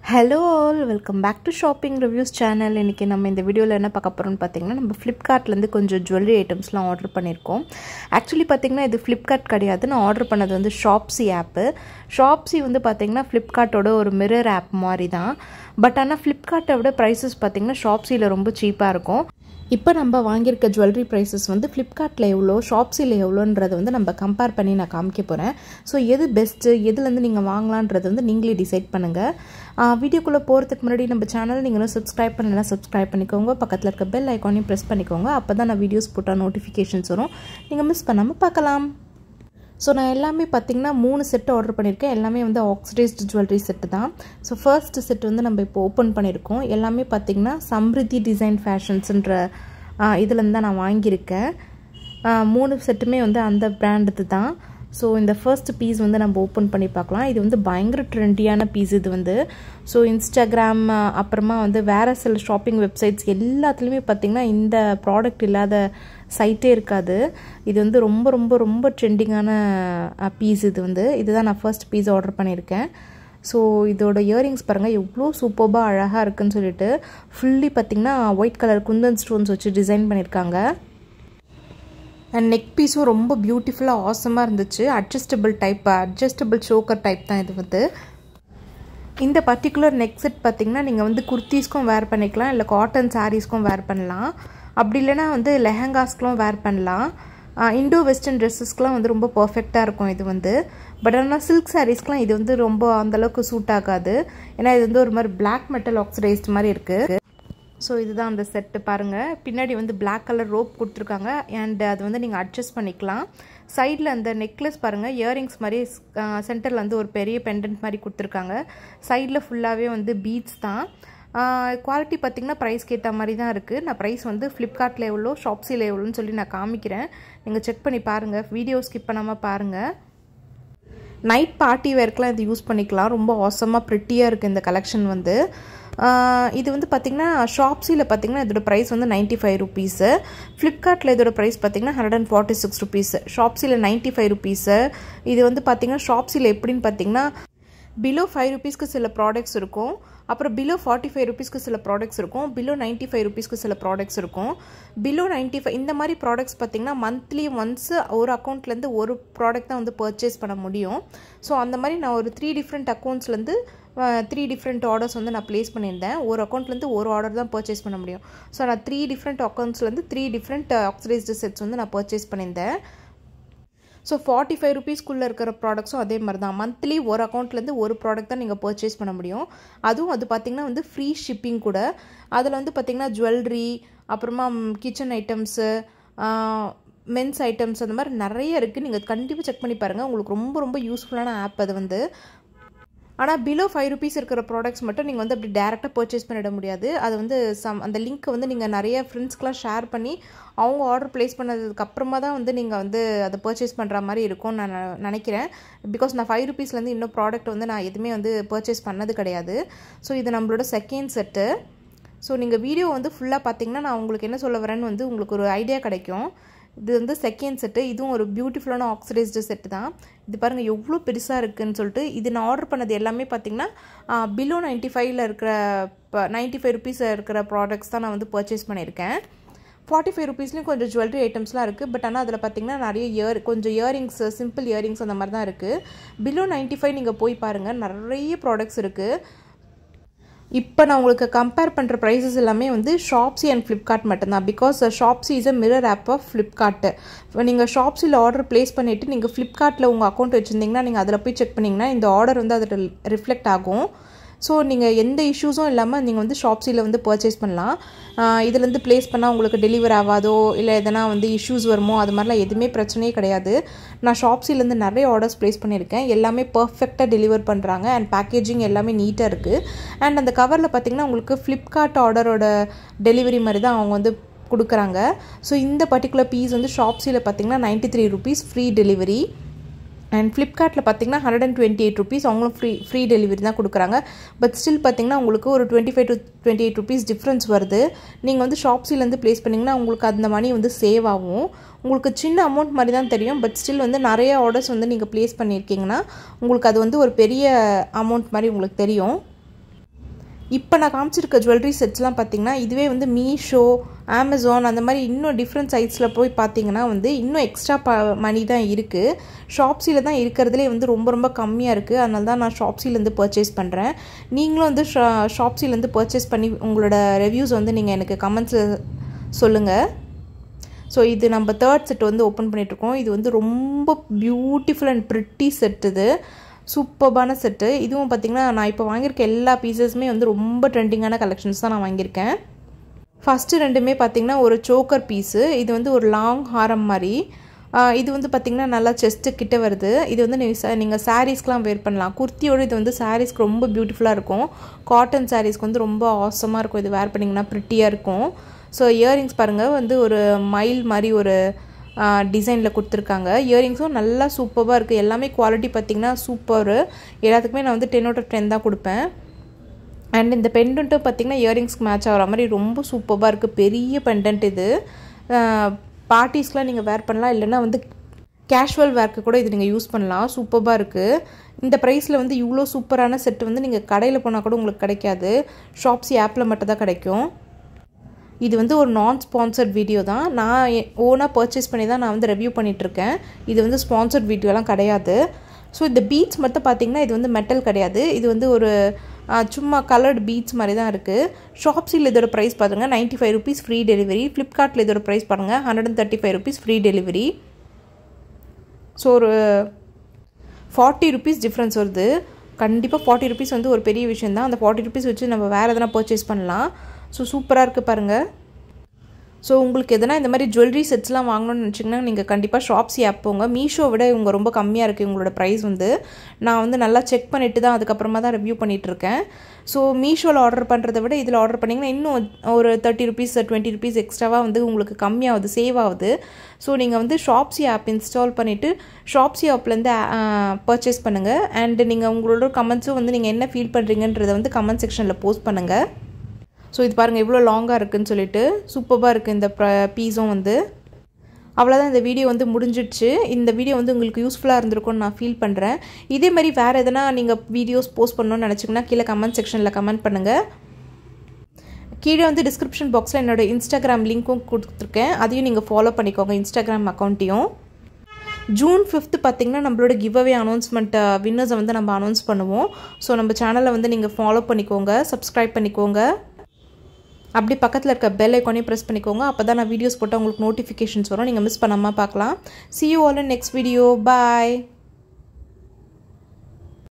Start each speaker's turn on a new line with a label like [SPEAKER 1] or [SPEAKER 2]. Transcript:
[SPEAKER 1] hello all welcome back to shopping reviews channel இன்றைக்கி நம்ம இந்த வீடியோவில் என்ன பார்க்க போகிறோம்னு பார்த்தீங்கன்னா நம்ம ஃப்ளிப்கார்ட்லேருந்து கொஞ்சம் ஜுவல்லரி ஐட்டம்ஸ்லாம் ஆர்டர் பண்ணியிருக்கோம் ஆக்சுவலி பார்த்தீங்கன்னா இது ஃப்ளிப்கார்ட் கிடையாது நான் ஆர்டர் பண்ணது வந்து ஷாப்ஸி ஆப்பு ஷாப்ஸி வந்து பார்த்தீங்கன்னா ஃப்ளிப்கார்ட்டோட ஒரு மிரர் ஆப் மாதிரி தான் பட் ஆனால் ஃப்ளிப்கார்ட்டை விட ப்ரைஸஸ் பார்த்தீங்கன்னா ஷாப்ஸியில் ரொம்ப சீப்பாக இருக்கும் இப்போ நம்ம வாங்கியிருக்க ஜுவல்லரி ப்ரைஸஸ் வந்து ஃப்ளிப்கார்ட்டில் எவ்வளோ ஷாப்ஸில் எவ்வளோன்றதை வந்து நம்ம கம்பேர் பண்ணி நான் காமிக்க போகிறேன் ஸோ எது பெஸ்ட்டு எதுலேருந்து நீங்கள் வாங்கலான்றது வந்து நீங்களே டிசைட் பண்ணுங்கள் வீடியோக்குள்ளே போகிறதுக்கு முன்னாடி நம்ம சேனல் நீங்கள் இன்னும் சப்ஸ்கிரைப் பண்ணலாம் சப்ஸ்கிரைப் பண்ணிக்கோங்க பக்கத்தில் இருக்க பெல் ஐக்கானையும் ப்ரெஸ் பண்ணிக்கோங்க அப்போ தான் நான் வீடியோஸ் போட்டால் நோட்டிஃபிகேஷன்ஸ் வரும் நீங்கள் மிஸ் பண்ணாமல் பார்க்கலாம் ஸோ நான் எல்லாமே பார்த்திங்கன்னா மூணு செட்டு ஆர்டர் பண்ணியிருக்கேன் எல்லாமே வந்து ஆக்சிடைஸ்டு ஜுவல்லரி செட்டு தான் ஸோ ஃபர்ஸ்ட் செட் வந்து நம்ம இப்போ ஓப்பன் பண்ணியிருக்கோம் எல்லாமே பார்த்திங்கன்னா சம்ருதி டிசைன் ஃபேஷன்ஸுன்ற இதுலேருந்து தான் நான் வாங்கியிருக்கேன் மூணு செட்டுமே வந்து அந்த பிராண்டது தான் ஸோ இந்த ஃபர்ஸ்ட் பீஸ் வந்து நம்ம ஓப்பன் பண்ணி பார்க்கலாம் இது வந்து பயங்கர ட்ரெண்டியான பீஸ் இது வந்து ஸோ இன்ஸ்டாகிராம் அப்புறமா வந்து வேறு சில ஷாப்பிங் வெப்சைட்ஸ் எல்லாத்துலேயுமே பார்த்திங்கன்னா இந்த ப்ராடக்ட் இல்லாத சைட்டே இருக்காது இது வந்து ரொம்ப ரொம்ப ரொம்ப ட்ரெண்டிங்கான பீஸ் இது வந்து இதுதான் நான் ஃபர்ஸ்ட் பீஸ் ஆர்டர் பண்ணியிருக்கேன் ஸோ இதோட இயரிங்ஸ் பாருங்கள் எவ்வளோ சூப்பர்பாக அழகாக இருக்குன்னு சொல்லிட்டு ஃபுல்லி பார்த்திங்கன்னா ஒயிட் கலர் குந்தன் ஸ்டோன்ஸ் வச்சு டிசைன் பண்ணியிருக்காங்க அண்ட் நெக் பீஸும் ரொம்ப பியூட்டிஃபுல்லாக ஆசமாக இருந்துச்சு adjustable type adjustable choker type தான் இது வந்து இந்த பர்டிகுலர் நெக் செட் பார்த்திங்கன்னா நீங்கள் வந்து குர்த்திஸ்க்கும் வேர் பண்ணிக்கலாம் இல்லை காட்டன் சாரீஸ்க்கும் வேர் பண்ணலாம் அப்படி இல்லைனா வந்து லெஹங்காஸ்க்கெலாம் வேர் பண்ணலாம் இண்டோ வெஸ்டர்ன் ட்ரெஸ்ஸஸ்க்கெலாம் வந்து ரொம்ப பர்ஃபெக்டாக இருக்கும் இது வந்து பட் ஆனால் சில்க் சாரீஸ்க்கெலாம் இது வந்து ரொம்ப அந்தளவுக்கு சூட் ஆகாது ஏன்னா இது வந்து ஒரு மாதிரி பிளாக் மெட்டல் ஆக்சிடைஸ்ட் மாதிரி இருக்குது ஸோ இதுதான் அந்த செட்டு பாருங்கள் பின்னாடி வந்து பிளாக் கலர் ரோப் கொடுத்துருக்காங்க அண்ட் அது வந்து நீங்கள் அட்ஜஸ்ட் பண்ணிக்கலாம் சைடில் அந்த நெக்லஸ் பாருங்கள் இயரிங்ஸ் மாதிரி சென்டரில் வந்து ஒரு பெரிய பெண்டன்ட் மாதிரி கொடுத்துருக்காங்க சைடில் ஃபுல்லாகவே வந்து பீட்ஸ் தான் குவாலிட்டி பார்த்திங்கன்னா ப்ரைஸ்க்கு ஏற்ற மாதிரி தான் இருக்குது நான் ப்ரைஸ் வந்து ஃப்ளிப்கார்ட்டில் எவ்வளோ ஷாப்ஸில் எவ்வளோன்னு சொல்லி நான் காமிக்கிறேன் நீங்கள் செக் பண்ணி பாருங்கள் வீடியோ ஸ்கிப் பண்ணாமல் பாருங்கள் நைட் பார்ட்டி வேர்க்கெலாம் இது யூஸ் பண்ணிக்கலாம் ரொம்ப ஆசமாக ப்ரிட்டியாக இருக்குது இந்த கலெக்ஷன் வந்து இது வந்து பார்த்திங்கன்னா ஷாப்ஸியில் பார்த்திங்கன்னா இதோட ப்ரைஸ் வந்து நைன்ட்டி ஃபைவ் ருபீஸு ஃப்ளிப்கார்ட்டில் இதோட ப்ரைஸ் பார்த்திங்கன்னா hundred and forty six rupees ஷாப்ஸியில் நைன்ட்டி ஃபைவ் ருபீஸு இது வந்து பார்த்திங்கன்னா ஷாப்ஸில் எப்படின்னு பார்த்திங்கன்னா பிலோ ஃபைவ் ருபீஸ்க்கு சில ப்ராடக்ட்ஸ் இருக்கும் அப்புறம் பிலோ ஃபார்ட்டி ஃபைவ் ருபீஸ்க்கு சில ப்ராடக்ட்ஸ் இருக்கும் பிலோ நைன்ட்டி ஃபைவ் ருபீஸ்க்கு சில ப்ராடக்ட்ஸ் இருக்கும் பிலோ நைன்ட்டி ஃபைவ் இந்த மாதிரி ப்ராடக்ட்ஸ் பார்த்திங்கன்னா மந்த்லி ஒன்ஸ் ஒரு அக்கௌண்ட்லேருந்து ஒரு ப்ராடக்ட் தான் வந்து பர்ச்சேஸ் பண்ண முடியும் ஸோ அந்த மாதிரி நான் ஒரு த்ரீ டிஃப்ரெண்ட் அக்கௌண்ட்ஸ்லேருந்து த்ரீ டிஃப்ரெண்ட் ஆர்டர்ஸ் வந்து நான் ப்ளேஸ் பண்ணியிருந்தேன் ஒரு அக்கௌண்ட்லேருந்து ஒரு ஆர்டர் தான் பர்ச்சேஸ் பண்ண முடியும் ஸோ நான் த்ரீ டிஃப்ரெண்ட் அக்கௌண்ட்ஸ்லேருந்து த்ரீ டிஃப்ரெண்ட் ஆக்சிடைஸ்டு செட்ஸ் வந்து நான் பர்ச்சேஸ் பண்ணியிருந்தேன் ஸோ ஃபார்ட்டி ஃபைவ் ருபீஸ்க்குள்ளே இருக்கிற ப்ராடக்ட்ஸும் அதே மாதிரி தான் மந்த்லி ஒரு அக்கௌண்ட்லேருந்து ஒரு ப்ராடக்ட் தான் நீங்கள் பர்ச்சேஸ் பண்ண முடியும் அதுவும் அது பார்த்திங்கன்னா வந்து ஃப்ரீ ஷிப்பிங் கூட அதில் வந்து பார்த்திங்கன்னா ஜுவல்லரி அப்புறமா கிச்சன் ஐட்டம்ஸு மென்ஸ் ஐட்டம்ஸ் அந்த மாதிரி நிறைய இருக்குது நீங்கள் கண்டிப்பாக செக் பண்ணி பாருங்கள் உங்களுக்கு ரொம்ப ரொம்ப யூஸ்ஃபுல்லான ஆப் அது வந்து ஆனால் பிலோ ஃபைவ் ருபீஸ் இருக்கிற ப்ராடக்ட்ஸ் மட்டும் நீங்கள் வந்து அப்படி டேரெக்டாக பர்ச்சேஸ் பண்ணிட முடியாது அது வந்து சம் அந்த லிங்க்கை வந்து நீங்கள் நிறைய ஃப்ரெண்ட்ஸ்க்கெலாம் ஷேர் பண்ணி அவங்க ஆர்டர் ப்ளேஸ் பண்ணதுக்கு அப்புறமா தான் வந்து நீங்கள் வந்து அதை பர்ச்சேஸ் பண்ணுற மாதிரி இருக்கும்னு நான் நினைக்கிறேன் பிகாஸ் நான் ஃபைவ் ருபீஸ்லேருந்து இன்னும் ப்ராடக்ட் வந்து நான் எதுவுமே வந்து பர்ச்சேஸ் பண்ணது கிடையாது ஸோ இது நம்மளோட செகண்ட் செட்டு ஸோ நீங்கள் வீடியோ வந்து ஃபுல்லாக பார்த்தீங்கன்னா நான் உங்களுக்கு என்ன சொல்ல வரேன்னு வந்து உங்களுக்கு ஒரு ஐடியா கிடைக்கும் இது வந்து செகண்ட் செட்டு இதுவும் ஒரு பியூட்டிஃபுல்லான ஆக்சிடைஸ்டு செட்டு தான் இது பாருங்கள் எவ்வளோ பெருசாக இருக்குதுன்னு சொல்லிட்டு இது நான் ஆர்டர் பண்ணது எல்லாமே பார்த்திங்கன்னா பிலோ நைன்ட்டி ஃபைவ்ல இருக்கிற இப்போ நைன்ட்டி ஃபைவ் ருபீஸ் இருக்கிற ப்ராடக்ட்ஸ் தான் நான் வந்து பர்ச்சேஸ் பண்ணியிருக்கேன் ஃபார்ட்டி ஃபைவ் ருபீஸ்லேயும் கொஞ்சம் ஜுவல்லரி ஐட்டம்ஸ்லாம் இருக்குது பட் ஆனால் அதில் பார்த்திங்கன்னா நிறைய இயர் கொஞ்சம் இயரிங்ஸ் சிம்பிள் இயரிங்ஸ் அந்த மாதிரி தான் இருக்குது பிலோ நைன்ட்டி ஃபைவ் நீங்கள் போய் பாருங்கள் நிறைய ப்ராடக்ட்ஸ் இருக்குது இப்போ நான் உங்களுக்கு கம்பேர் பண்ணுற ப்ரைஸஸ் எல்லாமே வந்து ஷாப்ஸி அண்ட் ஃப்ளிப்கார்ட் மட்டும்தான் because Shopsy is a mirror app of Flipkart இப்போ நீங்கள் ஷாப்ஸில் ஆர்டர் ப்ளேஸ் பண்ணிவிட்டு நீங்கள் ஃப்ளிப்கார்ட்டில் உங்கள் அக்கௌண்ட் வச்சுருந்தீங்கன்னா நீங்கள் அதில் போய் செக் பண்ணிங்கன்னா இந்த ஆர்டர் வந்து அதில் ரிஃப்ளெக்ட் ஆகும் ஸோ நீங்கள் எந்த இஷ்யூஸும் இல்லாமல் நீங்கள் வந்து ஷாப்ஸில் வந்து பர்ச்சேஸ் பண்ணலாம் இதுலேருந்து ப்ளேஸ் பண்ணால் உங்களுக்கு டெலிவர் ஆகாதோ இல்லை எதனா வந்து இஷ்யூஸ் வருமோ அது மாதிரிலாம் எதுவுமே பிரச்சனையே கிடையாது நான் ஷாப்ஸிலேருந்து நிறைய ஆர்டர்ஸ் ப்ளேஸ் பண்ணியிருக்கேன் எல்லாமே பர்ஃபெக்டாக டெலிவர் பண்ணுறாங்க அண்ட் பேக்கேஜிங் எல்லாமே நீட்டாக இருக்குது அண்ட் அந்த கவரில் பார்த்திங்கன்னா உங்களுக்கு ஃப்ளிப்கார்ட் ஆர்டரோட டெலிவரி மாதிரி தான் அவங்க வந்து கொடுக்குறாங்க ஸோ இந்த பர்டிகுலர் பீஸ் வந்து ஷாப்ஸில் பார்த்திங்கன்னா ninety three rupees free delivery and ஃப்ளிப்கார்ட்டில் பார்த்தீங்கன்னா hundred and twenty eight rupees அவங்களும் ஃப்ரீ ஃப்ரீ டெலிவரி தான் கொடுக்குறாங்க பட் ஸ்டில் பார்த்தீங்கன்னா உங்களுக்கு ஒரு twenty five to twenty eight rupees difference வருது நீங்கள் வந்து ஷாப்ஸிலேருந்து ப்ளேஸ் பண்ணிங்கன்னா உங்களுக்கு அந்த மணி வந்து சேவ் ஆகும் உங்களுக்கு சின்ன அமௌண்ட் மாதிரி தான் தெரியும் பட் ஸ்டில் வந்து நிறைய ஆர்டர்ஸ் வந்து நீங்கள் ப்ளேஸ் பண்ணியிருக்கீங்கன்னா உங்களுக்கு அது வந்து ஒரு பெரிய அமௌண்ட் மாதிரி உங்களுக்கு தெரியும் இப்போ நான் காமிச்சிருக்க ஜுவல்லரி செட்ஸ்லாம் பார்த்தீங்கன்னா இதுவே வந்து மீஷோ அமேசான் அந்த மாதிரி இன்னும் டிஃப்ரெண்ட் சைட்ஸில் போய் பார்த்தீங்கன்னா வந்து இன்னும் எக்ஸ்ட்ரா ப மணி தான் இருக்குது ஷாப்ஸியில் தான் இருக்கிறதுலே வந்து ரொம்ப ரொம்ப கம்மியாக இருக்குது அதனால தான் நான் ஷாப்ஸிலேருந்து பர்ச்சேஸ் பண்ணுறேன் நீங்களும் வந்து ஷா ஷாப்ஸிலேருந்து பர்ச்சேஸ் பண்ணி உங்களோட ரிவ்யூஸ் வந்து நீங்கள் எனக்கு கமெண்ட்ஸில் சொல்லுங்கள் ஸோ இது நம்ம தேர்ட் செட் வந்து ஓப்பன் பண்ணிகிட்ருக்கோம் இது வந்து ரொம்ப பியூட்டிஃபுல் அண்ட் ப்ரிட்டி செட் இது சூப்பர்பான செட்டு இதுவும் பார்த்திங்கன்னா நான் இப்போ வாங்கியிருக்க எல்லா பீசஸுமே வந்து ரொம்ப ட்ரெண்டிங்கான கலெக்ஷன்ஸ் தான் நான் வாங்கியிருக்கேன் ஃபஸ்ட்டு ரெண்டுமே பார்த்திங்கன்னா ஒரு சோக்கர் பீஸு இது வந்து ஒரு லாங் ஹாரம் மாதிரி இது வந்து பார்த்திங்கன்னா நல்லா செஸ்ட்டு கிட்ட வருது இது வந்து நீங்கள் சாரீஸ்க்கெலாம் வேர் பண்ணலாம் குர்த்தியோடு இது வந்து சாரீஸ்க்கு ரொம்ப பியூட்டிஃபுல்லாக இருக்கும் காட்டன் சாரீஸ்க்கு வந்து ரொம்ப ஆசமாக இருக்கும் இது வேர் பண்ணிங்கன்னா ப்ரிட்டியாக இருக்கும் ஸோ இயரிங்ஸ் பாருங்கள் வந்து ஒரு மைல் மாதிரி ஒரு டிசைனில் கொடுத்துருக்காங்க இயரிங்ஸும் நல்லா சூப்பராக இருக்குது எல்லாமே குவாலிட்டி பார்த்திங்கன்னா சூப்பரு எல்லாத்துக்குமே நான் வந்து டென் அவுட் ஆஃப் டென் தான் கொடுப்பேன் அண்ட் இந்த பெண்டன்ட்டும் பார்த்திங்கன்னா இயரிங்ஸ்க்கு மேட்ச் ஆகிற மாதிரி ரொம்ப சூப்பராக இருக்குது பெரிய பெண்டன்ட் இது பார்ட்டிஸ்க்கெலாம் நீங்கள் வேர் பண்ணலாம் இல்லைன்னா வந்து கேஷுவல் வேர்க்கு கூட இது நீங்கள் யூஸ் பண்ணலாம் சூப்பராக இருக்குது இந்த ப்ரைஸில் வந்து இவ்வளோ சூப்பரான செட்டு வந்து நீங்கள் கடையில் போனால் கூட உங்களுக்கு கிடைக்காது ஷாப்ஸி ஆப்பில் மட்டும் தான் கிடைக்கும் இது வந்து ஒரு நான் ஸ்பான்சர்ட் வீடியோ தான் நான் ஓனாக பர்ச்சேஸ் பண்ணி தான் நான் வந்து ரிவ்யூ பண்ணிகிட்ருக்கேன் இது வந்து ஸ்பான்சர்ட் வீடியோலாம் கிடையாது ஸோ இந்த பீட்ஸ் மட்டும் பார்த்திங்கன்னா இது வந்து மெட்டல் கிடையாது இது வந்து ஒரு சும்மா கலர்டு பீட்ஸ் மாதிரி தான் இருக்குது ஷாப்ஸில் இதோட ப்ரைஸ் பாருங்கள் ninety five rupees free delivery ஃப்ளிப்கார்ட்டில் இதோட ப்ரைஸ் பாருங்கள் hundred and thirty five rupees free delivery so ஒரு ஃபார்ட்டி ருபீஸ் டிஃப்ரென்ஸ் வருது கண்டிப்பாக ஃபார்ட்டி ருபீஸ் வந்து ஒரு பெரிய விஷயம் தான் அந்த ஃபார்ட்டி ருபீஸ் வச்சு நம்ம வேறு எதனா பர்ச்சேஸ் பண்ணலாம் ஸோ சூப்பராக இருக்குது பாருங்கள் ஸோ உங்களுக்கு எதனா இந்த மாதிரி ஜுவல்லரி செட்ஸ்லாம் வாங்கணும்னு நினச்சிங்கன்னா நீங்கள் கண்டிப்பாக ஷாப்ஸி ஆப் போங்க மீஷோ விட இவங்க ரொம்ப கம்மியாக இருக்குது இவங்களோட ப்ரைஸ் வந்து நான் வந்து நல்லா செக் பண்ணிவிட்டு தான் அதுக்கப்புறமா தான் ரிவ்யூ பண்ணிகிட்ருக்கேன் ஸோ மீஷோவில் ஆர்டர் பண்ணுறதை விட இதில் ஆர்டர் பண்ணிங்கன்னா இன்னும் ஒரு தேர்ட்டி ருபீஸ் டுவெண்ட்டி ருபீஸ் எக்ஸ்ட்ராவாக வந்து உங்களுக்கு கம்மியாகுது சேவ் ஆகுது ஸோ நீங்கள் வந்து ஷாப்ஸி ஆப் இன்ஸ்டால் பண்ணிவிட்டு ஷாப்ஸி ஆப்லேருந்து பர்ச்சேஸ் பண்ணுங்கள் அண்டு நீங்கள் உங்களோட கமெண்ட்ஸும் வந்து நீங்கள் என்ன ஃபீல் பண்ணுறீங்கன்றதை வந்து கமெண்ட் செக்ஷனில் போஸ்ட் பண்ணுங்கள் ஸோ இது பாருங்கள் எவ்வளோ லாங்காக இருக்குதுன்னு சொல்லிட்டு சூப்பராக இருக்குது இந்த பீஸும் வந்து அவ்வளோதான் இந்த வீடியோ வந்து முடிஞ்சிடுச்சு இந்த வீடியோ வந்து உங்களுக்கு யூஸ்ஃபுல்லாக இருந்திருக்கும்னு நான் ஃபீல் பண்ணுறேன் இதே மாதிரி வேறு எதனா நீங்கள் வீடியோஸ் போஸ்ட் பண்ணணும்னு நினச்சிங்கன்னா கீழே கமெண்ட் செக்ஷனில் கமெண்ட் பண்ணுங்கள் கீழே வந்து டிஸ்கிரிப்ஷன் பாக்ஸில் என்னோடய இன்ஸ்டாகிராம் லிங்க்கும் கொடுத்துருக்கேன் அதையும் நீங்கள் ஃபாலோ பண்ணிக்கோங்க இன்ஸ்டாகிராம் அக்கௌண்ட்டையும் ஜூன் ஃபிஃப்த்து பார்த்திங்கன்னா நம்மளோட கிவ் அவே அனௌன்ஸ்மெண்ட் வின்னர்ஸை வந்து நம்ம அனௌன்ஸ் பண்ணுவோம் ஸோ நம்ம சேனலை வந்து நீங்கள் ஃபாலோ பண்ணிக்கோங்க சப்ஸ்கிரைப் பண்ணிக்கோங்க அப்படி பக்கத்தில் இருக்க பெல் ஐக்கானே ப்ரெஸ் பண்ணிக்கோங்க அப்போ தான் நான் வீடியோஸ் போட்டால் உங்களுக்கு நோட்டிஃபிகேஷன்ஸ் வரும் நீங்கள் மிஸ் பண்ணாமல் பார்க்கலாம் see you all in next video bye